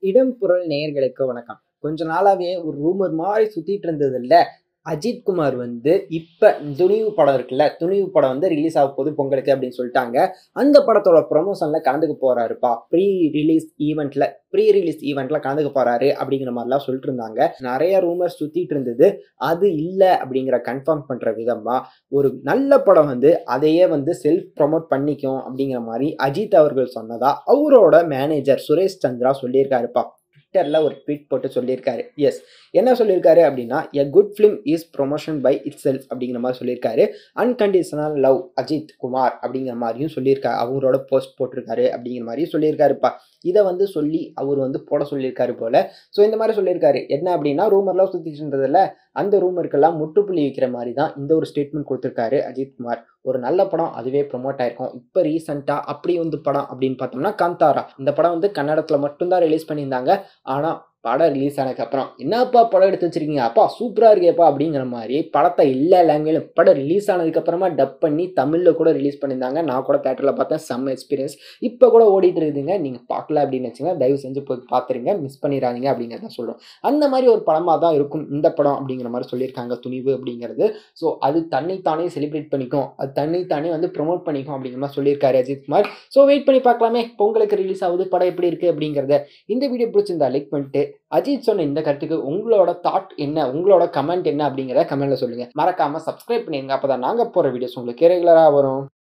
இடம் பொருள் நேயர்களுக்கு வணக்கம் கொஞ்ச நாளாவே ஒரு ரூமர் மாதிரி சுத்திட்டு இருந்தது இல்ல அஜித் குமார் வந்து இப்ப துணிவு படம் இருக்குல்ல துணிவு படம் வந்து ரிலீஸ் ஆக போகுது பொங்கலுக்கு அப்படின்னு சொல்லிட்டாங்க அந்த படத்தோட ப்ரொமோஷன்ல கலந்துக்க போறாருப்பா ப்ரீ ரிலீஸ் ஈவெண்ட்ல ப்ரீ ரிலீஸ் ஈவெண்ட்ல கலந்துக்க போறாரு அப்படிங்கிற மாதிரிலாம் சொல்லிட்டு இருந்தாங்க நிறைய ரூமர் சுத்திட்டு இருந்தது அது இல்லை அப்படிங்கிற கன்ஃபார்ம் பண்ற விதமா ஒரு நல்ல படம் வந்து அதையே வந்து செல்ஃப் ப்ரொமோட் பண்ணிக்கும் அப்படிங்கிற மாதிரி அஜித் அவர்கள் சொன்னதா அவரோட மேனேஜர் சுரேஷ் சந்திரா சொல்லியிருக்காருப்பா ட்விட்டரில் ஒரு ட்வீட் போட்டு சொல்லியிருக்காரு எஸ் என்ன சொல்லியிருக்காரு அப்படின்னா a good film is promotion by itself அப்படிங்கிற மாதிரி சொல்லியிருக்காரு அன்கண்டிஷனல் லவ் அஜித் குமார் அப்படிங்கிற மாதிரியும் சொல்லியிருக்காரு அவரோட போஸ்ட் போட்டிருக்காரு அப்படிங்கிற மாதிரியும் சொல்லியிருக்காருப்பா இதை வந்து சொல்லி அவர் வந்து போட சொல்லியிருக்காரு போல ஸோ இந்த மாதிரி சொல்லியிருக்காரு என்ன அப்படின்னா ரூமர்லாம் சுற்றிட்டு இருந்ததில்ல அந்த ரூமருக்கெல்லாம் முற்றுப்புள்ளி வைக்கிற மாதிரி தான் இந்த ஒரு ஸ்டேட்மெண்ட் கொடுத்துருக்காரு அஜித் குமார் ஒரு நல்ல படம் அதுவே ப்ரொமோட் ஆயிருக்கும் இப்போ ரீசெண்டாக அப்படி வந்து படம் அப்படின்னு பார்த்தோம்னா காந்தாரா இந்த படம் வந்து கன்னடத்தில் மட்டும்தான் ரிலீஸ் பண்ணியிருந்தாங்க ஆனால் படம் ரிலீஸ் ஆனதுக்கப்புறம் என்னப்பா படம் எடுத்து வச்சிருக்கீங்க அப்பா சூப்பராக இருக்கேப்பா அப்படிங்கிற மாதிரி படத்தை எல்லா லாங்குவேஜும் படம் ரிலீஸ் ஆனதுக்கப்புறமா டப் பண்ணி தமிழில் கூட ரிலீஸ் பண்ணியிருந்தாங்க நான் கூட தேட்டரில் பார்த்தேன் செம்ம எக்ஸ்பீரியன்ஸ் இப்போ கூட ஓடிட்டு இருக்குதுங்க நீங்கள் பார்க்கல அப்படின்னு வச்சுங்க தயவு செஞ்சு போய் பார்த்துருங்க மிஸ் பண்ணிடாதீங்க அப்படிங்கிறத சொல்கிறோம் அந்த மாதிரி ஒரு படமாக தான் இருக்கும் இந்த படம் அப்படிங்கிற மாதிரி சொல்லியிருக்காங்க துணிவு அப்படிங்கிறது ஸோ அது தன்னைத்தானே செலிப்ரேட் பண்ணிக்கும் அது தன்னைத்தானே வந்து ப்ரொமோட் பண்ணிக்கும் அப்படிங்கிற மாதிரி சொல்லியிருக்காரு அஜித் குமார் ஸோ வெயிட் பண்ணி பார்க்கலாமே பொங்கலுக்கு ரிலீஸ் ஆகுது படம் எப்படி இருக்குது அப்படிங்கிறத இந்த வீடியோ பிடிச்சிருந்தா லைக் பண்ணிட்டு அஜித் சொன்ன இந்த கருத்துக்கு உங்களோட தாட் என்ன உங்களோட கமெண்ட் என்ன அப்படிங்கிறத கமெண்ட்ல சொல்லுங்க மறக்காம சப்ஸ்கிரைப் பண்ணிருங்க அப்பதான் நாங்க போற வீடியோஸ் உங்களுக்கு ரெகுலரா வரும்